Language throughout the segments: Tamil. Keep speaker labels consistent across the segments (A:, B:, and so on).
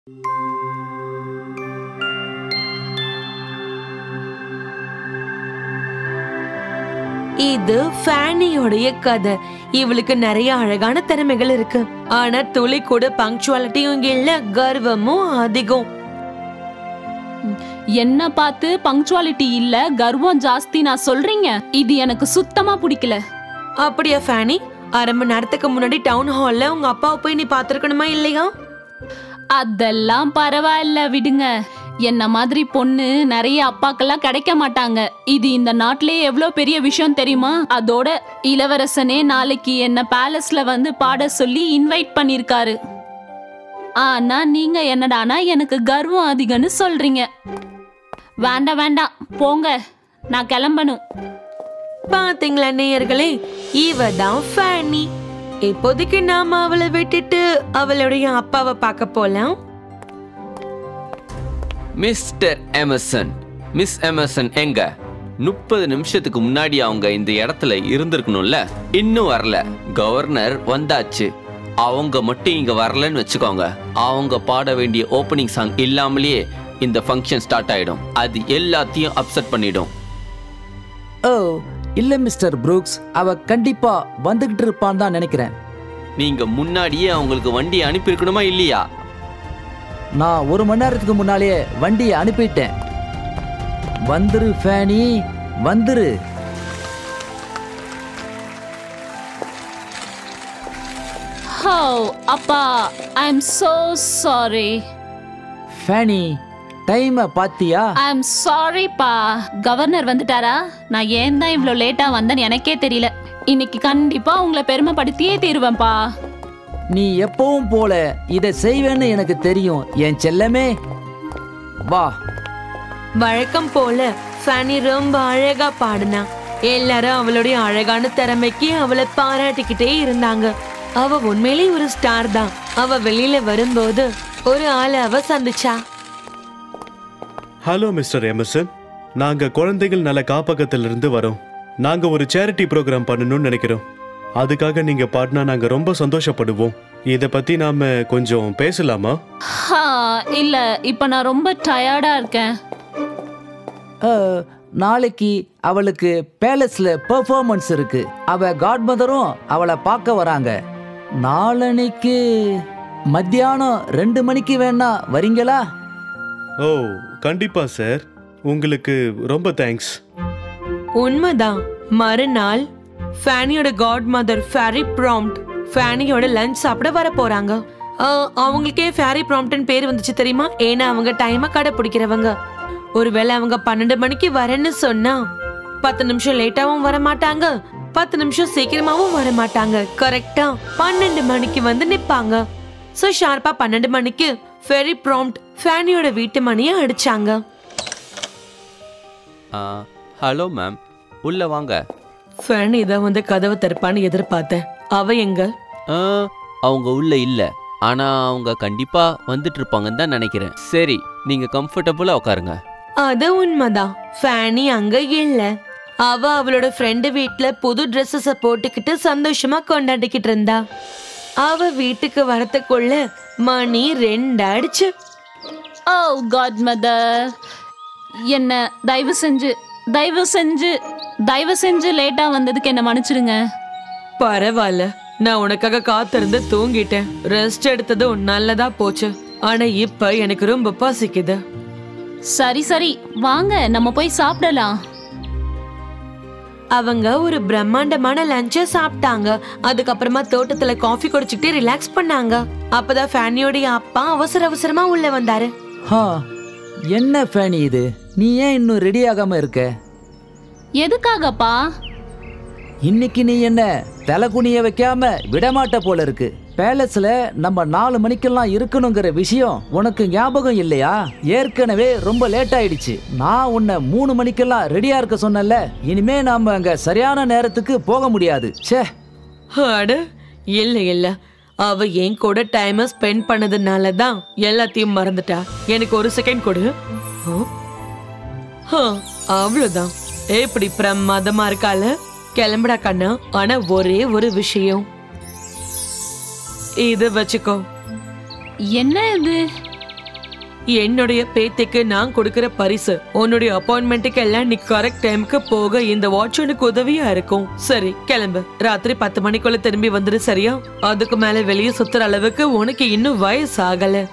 A: இது ஃபேனியோடைய கதை இவளுக்கு நிறைய அழகான திறமைகள் இருக்கு ஆனா துளி கூட பங்க்சுவாலிட்டியும் இல்ல கர்வமும் அதிகம்
B: என்ன பார்த்து பங்க்சுவாலிட்டி இல்ல கர்வம் ஜாஸ்தி நான் சொல்றீங்க இது எனக்கு சுத்தமா பிடிக்கல
A: அப்படியா ஃபேனி அரை மணி நேரத்துக்கு முன்னாடி டவுன் ஹால்ல உங்க அப்பாவை போய் நீ பாத்திருக்கணுமா இல்லையா
B: அதெல்லாம் பரவாயில்ல விடுங்க என்ன மாதிரி பொண்ணு நிறைய அப்பாக்கெல்லாம் கிடைக்க மாட்டாங்க இது இந்த நாட்டிலேயே எவ்வளோ பெரிய விஷயம் தெரியுமா அதோட இளவரசனே நாளைக்கு என்ன பேலஸ்ல வந்து பாட சொல்லி இன்வைட் பண்ணிருக்காரு ஆனா நீங்க என்னடானா எனக்கு கர்வம் அதிகம்னு சொல்றீங்க வேண்டாம் வேண்டாம் போங்க நான் கிளம்பணும்
A: பாத்தீங்களா நேயர்களே இவ தான் ஃபேனி இப்போதைக்கு நாம அவளை விட்டுட்டு அவளுடைய அப்பாவை பார்க்க போலாம்
C: மிஸ்டர் எமர்சன் மிஸ் எமர்சன் எங்க முப்பது நிமிஷத்துக்கு முன்னாடி அவங்க இந்த இடத்துல இருந்திருக்கணும்ல இன்னும் வரல கவர்னர் வந்தாச்சு அவங்க மட்டும் இங்க வரலன்னு வச்சுக்கோங்க அவங்க பாட வேண்டிய ஓப்பனிங் சாங் இல்லாமலேயே இந்த ஃபங்க்ஷன் ஸ்டார்ட் ஆயிடும் அது எல்லாத்தையும் அப்செட் பண்ணிடும்
D: ஓ இல்ல மிஸ்டர் புரூக்ஸ் அவ கண்டிப்பா வந்துகிட்டு இருப்பான்னு தான் நினைக்கிறேன்
C: நீங்க முன்னாடியே அவங்களுக்கு வண்டி அனுப்பியிருக்கணுமா இல்லையா
D: நான் ஒரு மணி நேரத்துக்கு முன்னாலேயே வண்டியை அனுப்பிட்டேன் வந்துரு ஃபேனி வந்துரு
B: ஹோ அப்பா I am so sorry
D: Fanny டைமை பாத்தியா
B: ஐ எம் சாரிப்பா கவர்னர் வந்துட்டாரா நான் ஏன் தான் இவ்வளோ லேட்டா வந்தேன்னு எனக்கே தெரியல இன்னைக்கு கண்டிப்பா உங்களை பெருமைப்படுத்தியே தீருவேன்ப்பா
D: நீ எப்பவும் போல இதை செய்வேன்னு எனக்கு தெரியும் என் செல்லமே வா
A: வழக்கம் போல ஃபேனி ரொம்ப அழகா பாடினா எல்லாரும் அவளுடைய அழகான திறமைக்கு அவளை பாராட்டிக்கிட்டே இருந்தாங்க அவ உண்மையிலே ஒரு ஸ்டார் தான் அவ வெளியில வரும்போது ஒரு ஆளை அவ சந்திச்சா
E: ஹலோ மிஸ்டர் எமர்சன் நாங்க குழந்தைகள் நல காப்பகத்திலிருந்து வரோம் நாங்க ஒரு சேரிட்டி ப்ரோக்ராம் பண்ணணும்னு நினைக்கிறோம் அதுக்காக நீங்க பாடினா நாங்க ரொம்ப சந்தோஷப்படுவோம் இத பத்தி நாம கொஞ்சம் பேசலாமா
B: ஹா இல்ல இப்ப நான் ரொம்ப டயர்டா இருக்கேன்
D: அஹ், நாளைக்கு அவளுக்கு பேலஸ்ல பெர்ஃபார்மன்ஸ் இருக்கு அவ காட் மதரும் அவளை பார்க்க வராங்க நாளனைக்கு மத்தியானம் ரெண்டு மணிக்கு வேணா வரீங்களா
E: ஓ கண்டிப்பா சார் உங்களுக்கு ரொம்ப தேங்க்ஸ்
A: உண்மைதான் மறுநாள் ஃபேனியோட காட் மதர் ஃபேரி ப்ராம்ப்ட் ஃபேனியோட லஞ்ச் சாப்பிட வர போறாங்க ஆஹ், அவங்களுக்கே ஃபேரி ப்ராம்ப்ட்னு பேர் வந்துச்சு தெரியுமா ஏன்னா அவங்க டைமை கடைப்பிடிக்கிறவங்க ஒருவேளை அவங்க பன்னெண்டு மணிக்கு வரேன்னு சொன்னா பத்து நிமிஷம் லேட்டாவும் வர மாட்டாங்க பத்து நிமிஷம் சீக்கிரமாவும் வர மாட்டாங்க கரெக்டா பன்னெண்டு மணிக்கு வந்து நிப்பாங்க சோ ஷார்ப்பா பன்னெண்டு மணிக்கு ஃபெரி ப்ராம்ப்ட் ஃபேனியோட வீட்டு மணியை அடிச்சாங்க
C: ஹலோ மேம் உள்ள வாங்க
A: ஃபேன் இதை வந்து கதவை திறப்பான்னு எதிர்பார்த்தேன் அவ எங்க
C: ஆ, அவங்க உள்ள இல்ல ஆனா அவங்க கண்டிப்பா வந்துட்டு இருப்பாங்கன்னு தான் நினைக்கிறேன் சரி நீங்க கம்ஃபர்டபுளா உட்காருங்க
A: அது உண்மைதான் ஃபேனி அங்க இல்ல அவ அவளோட ஃப்ரெண்டு வீட்ல புது ட்ரெஸ்ஸஸ போட்டுக்கிட்டு சந்தோஷமா கொண்டாடிக்கிட்டு இருந்தா அவ வீட்டுக்கு வரத்துக்குள்ள மணி ரெண்டாயிடுச்சு
B: ஓ காட் மதர் என்ன தயவு செஞ்சு தயவு செஞ்சு தயவு செஞ்சு லேட்டா வந்ததுக்கு என்ன மன்னிச்சிடுங்க
A: பரவாயில்ல நான் உனக்காக காத்திருந்து தூங்கிட்டேன் ரெஸ்ட் எடுத்ததும் நல்லதா போச்சு ஆனா இப்ப எனக்கு ரொம்ப பசிக்குது
B: சரி சரி வாங்க நம்ம போய் சாப்பிடலாம்
A: அவங்க ஒரு பிரம்மாண்டமான லஞ்ச சாப்பிட்டாங்க அதுக்கப்புறமா தோட்டத்துல காஃபி குடிச்சிட்டு ரிலாக்ஸ் பண்ணாங்க அப்பதான் ஃபேனியோடைய அப்பா அவசர அவசரமா உள்ள வந்தாரு
D: ஹா என்ன ஃபேனி இது நீ ஏன் இன்னும் ரெடி ஆகாம இருக்க
B: எதுக்காகப்பா
D: இன்னைக்கு நீ என்ன தலை குனிய வைக்காம விடமாட்ட போல இருக்கு பேலஸ்ல நம்ம நாலு மணிக்கெல்லாம் இருக்கணுங்கிற விஷயம் உனக்கு ஞாபகம் இல்லையா ஏற்கனவே ரொம்ப லேட் ஆயிடுச்சு நான் உன்னை மூணு மணிக்கெல்லாம் ரெடியா இருக்க சொன்னேன்ல இனிமே நாம அங்க சரியான நேரத்துக்கு போக முடியாது ச்சே
A: அட இல்ல இல்ல அவ என் கூட டைம் ஸ்பெண்ட் பண்ணதுனால தான் எல்லாத்தையும் மறந்துட்டா எனக்கு ஒரு செகண்ட் கொடு ஆ? ஆ, அவ்வளவுதான் எப்படி பிரமாதமா இருக்கால கிளம்புடா கண்ணா ஆனா ஒரே ஒரு விஷயம் இது வச்சுக்கோ
B: என்ன இது
A: என்னுடைய பேத்திக்கு நான் கொடுக்கிற பரிசு உன்னுடைய அப்பாயின்மெண்ட்டுக்கு எல்லாம் நீ கரெக்ட் டைம்க்கு போக இந்த வாட்ச் உனக்கு உதவியா இருக்கும் சரி கிளம்பு ராத்திரி பத்து மணிக்குள்ள திரும்பி வந்துடு சரியா அதுக்கு மேல வெளியே சுத்துற அளவுக்கு உனக்கு இன்னும் வயசு ஆகல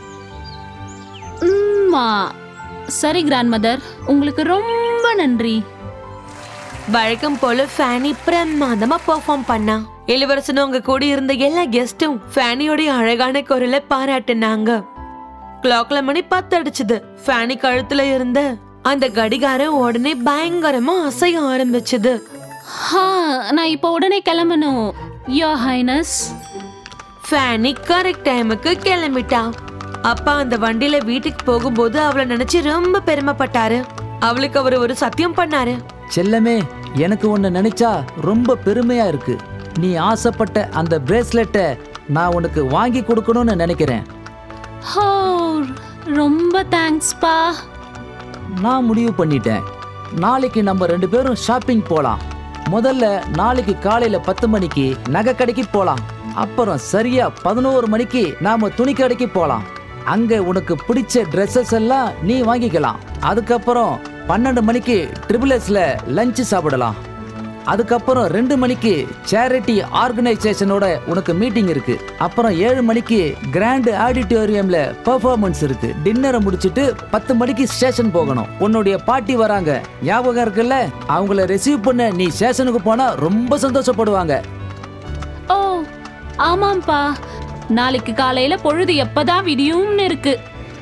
B: உம்மா சரி கிராண்ட் மதர் உங்களுக்கு ரொம்ப நன்றி
A: வழக்கம் போல ஃபேனி பிரமாதமா பெர்ஃபார்ம் பண்ணா இளவரசனும் அங்க கூடி இருந்த எல்லா கெஸ்டும் ஃபேனியோட அழகான குரலை பாராட்டுனாங்க கிளாக்ல மணி பத்து அடிச்சுது ஃபேனி கழுத்துல இருந்த அந்த கடிகாரம் உடனே பயங்கரமா அசைய ஆரம்பிச்சது
B: ஹா நான் இப்போ உடனே கிளம்பணும் யோ ஹைனஸ்
A: ஃபேனி கரெக்ட் டைமுக்கு கிளம்பிட்டா அப்பா அந்த வண்டியில வீட்டுக்கு போகும்போது அவளை நினைச்சு ரொம்ப பெருமைப்பட்டாரு அவளுக்கு அவர் ஒரு சத்தியம் பண்ணாரு
D: செல்லமே எனக்கு ஒன்று நினைச்சா ரொம்ப பெருமையா இருக்கு நீ ஆசைப்பட்ட அந்த பிரேஸ்லெட்டை நான் உனக்கு வாங்கி கொடுக்கணும்னு நினைக்கிறேன்
B: ஹோ ரொம்ப தேங்க்ஸ்ப்பா
D: நான் முடிவு பண்ணிட்டேன் நாளைக்கு நம்ம ரெண்டு பேரும் ஷாப்பிங் போலாம் முதல்ல நாளைக்கு காலையில பத்து மணிக்கு நகை கடைக்கு போலாம் அப்புறம் சரியா பதினோரு மணிக்கு நாம துணி கடைக்கு போலாம் அங்க உனக்கு பிடிச்ச ட்ரெஸ்ஸஸ் எல்லாம் நீ வாங்கிக்கலாம் அதுக்கப்புறம் பன்னெண்டு மணிக்கு ட்ரிபிள் எஸ்ல லஞ்ச் சாப்பிடலாம் அதுக்கப்புறம் ரெண்டு மணிக்கு சேரிட்டி ஆர்கனைசேஷனோட உனக்கு மீட்டிங் இருக்கு அப்புறம் ஏழு மணிக்கு கிராண்ட் ஆடிட்டோரியம்ல பெர்ஃபார்மன்ஸ் இருக்கு டின்னரை முடிச்சிட்டு பத்து மணிக்கு ஸ்டேஷன் போகணும் உன்னுடைய பாட்டி வராங்க ஞாபகம் இருக்குல்ல அவங்கள ரிசீவ் பண்ண நீ ஸ்டேஷனுக்கு போனா ரொம்ப சந்தோஷப்படுவாங்க
B: ஓ ஆமாம்ப்பா நாளைக்கு காலையில பொழுது எப்பதான் விடியும்னு இருக்கு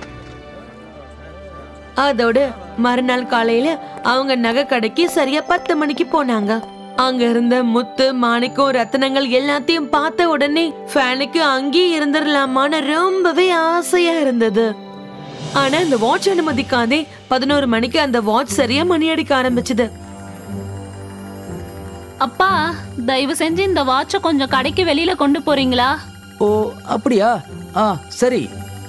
A: அதோட மறுநாள் காலையில அவங்க நகை கடைக்கு சரியா பத்து மணிக்கு போனாங்க அங்க இருந்த முத்து மாணிக்கம் ரத்தினங்கள் எல்லாத்தையும் பார்த்த உடனே ஃபேனுக்கு அங்கேயே இருந்துடலாமான்னு ரொம்பவே ஆசையா இருந்தது ஆனா அந்த வாட்ச் அனுமதிக்காதே பதினோரு மணிக்கு அந்த வாட்ச் சரியா மணி அடிக்க ஆரம்பிச்சது
B: அப்பா தயவு செஞ்சு இந்த வாட்சை கொஞ்சம் கடைக்கு வெளியில கொண்டு போறீங்களா
D: ஓ அப்படியா ஆ சரி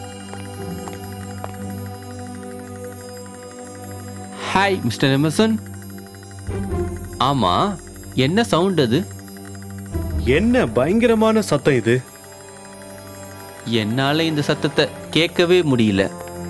C: ஹாய் மிஸ்டர் எமர்சன் ஆமா என்ன சவுண்ட் அது
E: என்ன பயங்கரமான சத்தம் இது
C: என்னால இந்த சத்தத்தை கேட்கவே முடியல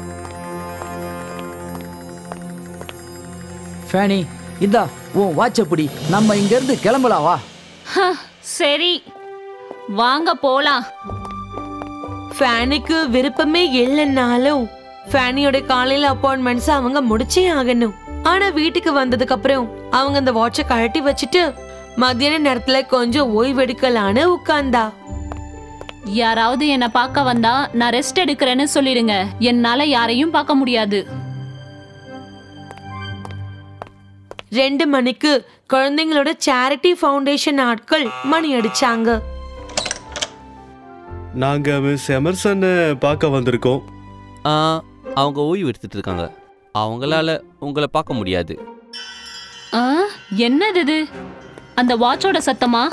D: ஃபேனி இந்தா உன் வாட்சை பிடி நம்ம இங்க இருந்து கிளம்பலாம் வா
B: ஹ, சரி வாங்க போலாம்
A: ஃபேனுக்கு விருப்பமே இல்லைன்னாலும் ஃபேனியோட காலையில அப்பாயின்மெண்ட்ஸ் அவங்க முடிச்சே ஆகணும் ஆனா வீட்டுக்கு வந்ததுக்கு அப்புறம் அவங்க அந்த வாட்சை கழட்டி வச்சுட்டு மத்தியான நேரத்துல கொஞ்சம் ஓய்வெடுக்கலான்னு உட்கார்ந்தா
B: யாராவது என்ன பார்க்க வந்தா நான் ரெஸ்ட் எடுக்கிறேன்னு சொல்லிடுங்க என்னால யாரையும் பார்க்க முடியாது
A: ரெண்டு மணிக்கு குழந்தைங்களோட சேரிட்டி ஃபவுண்டேஷன் ஆட்கள் மணி அடிச்சாங்க
E: நாங்க மிஸ் எமர்சனை பார்க்க வந்திருக்கோம்
C: ஆ, அவங்க ஓய்வு எடுத்துட்டு இருக்காங்க அவங்களால உங்களை பார்க்க முடியாது
B: ஆ, என்னது இது அந்த வாட்சோட சத்தமா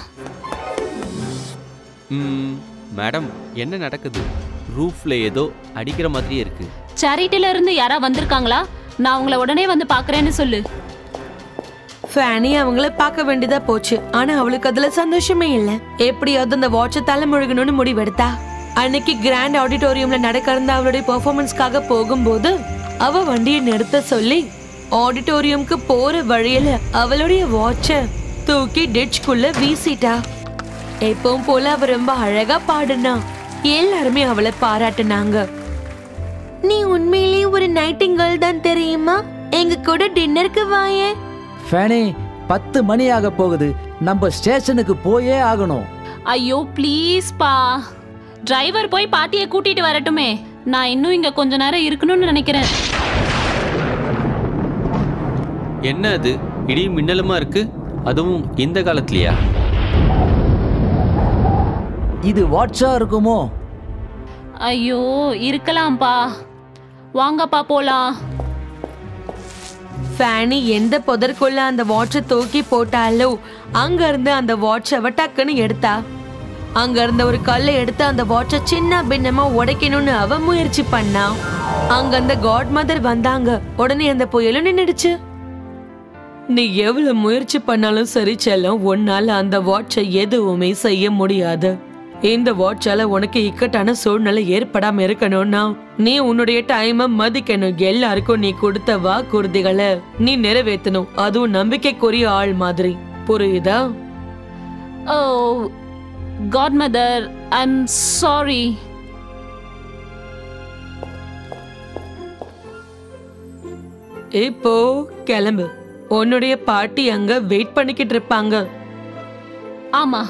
C: ம், மேடம் என்ன நடக்குது ரூஃப்ல ஏதோ அடிக்கிற மாதிரியே இருக்கு
B: சேரிட்டில இருந்து யாரா வந்திருக்காங்களா நான் அவங்கள உடனே வந்து பார்க்கறேன்னு சொல்லு
A: ஃபேனி அவங்கள பார்க்க வேண்டியதா போச்சு ஆனா அவளுக்கு அதுல சந்தோஷமே இல்ல எப்படியாவது அந்த வாட்சை தலைமுழுகணும்னு முடிவெடுத்தா அன்னைக்கு கிராண்ட் ஆடிட்டோரியம்ல நடக்க இருந்த அவளுடைய பெர்ஃபார்மன்ஸ்க்காக போகும்போது அவ வண்டியை நிறுத்த சொல்லி ஆடிட்டோரியம்க்கு போற வழியில அவளுடைய வாட்ச தூக்கி டிட்ச்குள்ள வீசிட்டா எப்பவும் போல அவ ரொம்ப அழகா பாடுனா எல்லாருமே அவளை பாராட்டுனாங்க நீ உண்மையிலேயே ஒரு நைட்டிங்கல் தான் தெரியுமா எங்க கூட டின்னருக்கு வாயே
D: ஃபேனி பத்து மணி ஆக போகுது நம்ம ஸ்டேஷனுக்கு போயே ஆகணும்
B: ஐயோ ப்ளீஸ் பா டிரைவர் போய் பாட்டியை கூட்டிட்டு வரட்டுமே நான் இன்னும் இங்க கொஞ்ச நேரம் இருக்கணும்னு நினைக்கிறேன்
C: என்ன அது இடி மின்னலுமா இருக்கு அதுவும் இந்த காலத்துலயா
D: இது வாட்சா இருக்குமோ
B: ஐயோ இருக்கலாம்ப்பா வாங்கப்பா போலாம்
A: ஃபேனி எந்த புதற்குள்ள அந்த வாட்சை தூக்கி போட்டாலோ அங்க இருந்து அந்த வாட்சை அவ டக்குன்னு எடுத்தா அங்க இருந்த ஒரு கல்லை எடுத்து அந்த வாட்சை சின்ன பின்னமா உடைக்கணும்னு அவ முயற்சி பண்ணா அங்க அந்த காட் மதர் வந்தாங்க உடனே அந்த புயலும் நின்னுடுச்சு நீ எவ்வளவு முயற்சி பண்ணாலும் சரி செல்லம் உன்னால அந்த வாட்சை எதுவுமே செய்ய முடியாது இந்த வாட்சால உனக்கு இக்கட்டான சூழ்நிலை ஏற்படாம இருக்கணும்னா நீ உன்னுடைய டைமை மதிக்கணும் எல்லாருக்கும் நீ கொடுத்த வாக்குறுதிகளை நீ நிறைவேற்றணும் அதுவும் நம்பிக்கைக்குரிய ஆள் மாதிரி புரியுதா
B: oh godmother I'm sorry
A: இப்போ கிளம்பு உன்னுடைய பாட்டி அங்க வெயிட் பண்ணிக்கிட்டு இருப்பாங்க
B: ஆமா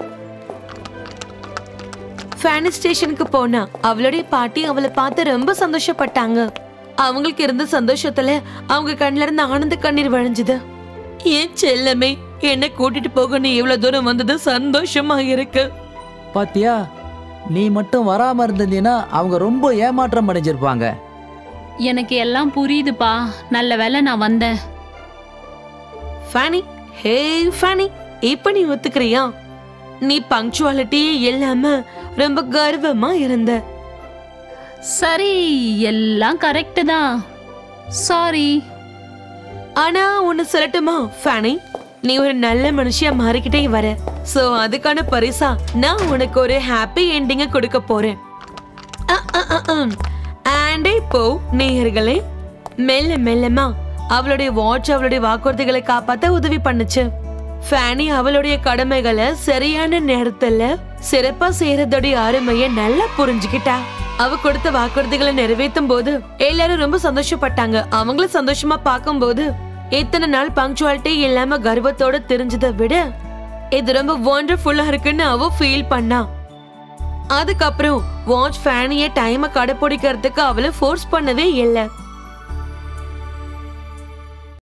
A: ஃபேனி ஸ்டேஷனுக்கு போனா அவளுடைய பாட்டி அவளை பார்த்து ரொம்ப சந்தோஷப்பட்டாங்க அவங்களுக்கு இருந்த சந்தோஷத்துல அவங்க கண்ணுல இருந்து ஆனந்த கண்ணீர் வழிஞ்சுது ஏன் செல்லமே என்ன கூட்டிட்டு போக நீ இவ்வளவு தூரம் வந்தது சந்தோஷமா இருக்கு
D: பாத்தியா நீ மட்டும் வராம இருந்தீன்னா அவங்க ரொம்ப ஏமாற்றம் அடைஞ்சிருப்பாங்க
B: எனக்கு எல்லாம் புரியுதுப்பா நல்ல வேளை நான் வந்தேன்
A: ஃபேனி ஹே ஃபேனி இப்ப நீ ஒத்துக்கிறியா நீ பங்க்சுவாலிட்டியே இல்லாம ரொம்ப கர்வமா இருந்த
B: சரி எல்லாம் கரெக்டு தான் சாரி
A: ஆனா ஒன்னு சொல்லட்டுமா ஃபேனி நீ ஒரு நல்ல மனுஷியா மாறிக்கிட்டே வர சோ அதுக்கான பரிசா நான் உனக்கு ஒரு ஹாப்பி எண்டிங்க கொடுக்க போறேன் அண்ட் இப்போ நேயர்களே மெல்ல மெல்லமா அவளுடைய வாட்ச் அவளுடைய வாக்குறுதிகளை காப்பாத்த உதவி பண்ணுச்சு ஃபேனி அவளுடைய கடமைகளை சரியான நேரத்துல சிறப்பா செய்யறதோடைய அருமையை நல்லா புரிஞ்சுக்கிட்டா அவ கொடுத்த வாக்குறுதிகளை நிறைவேற்றும் போது எல்லாரும் ரொம்ப சந்தோஷப்பட்டாங்க அவங்கள சந்தோஷமா பார்க்கும்போது இத்தனை நாள் பங்க்சுவாலிட்டி இல்லாம கர்வத்தோட தெரிஞ்சதை விட இது ரொம்ப வண்டர்ஃபுல்லா இருக்குன்னு அவ ஃபீல் பண்ணா அதுக்கப்புறம் வாட்ச் ஃபேனிய டைமை கடைப்பிடிக்கிறதுக்கு அவளை ஃபோர்ஸ் பண்ணவே இல்லை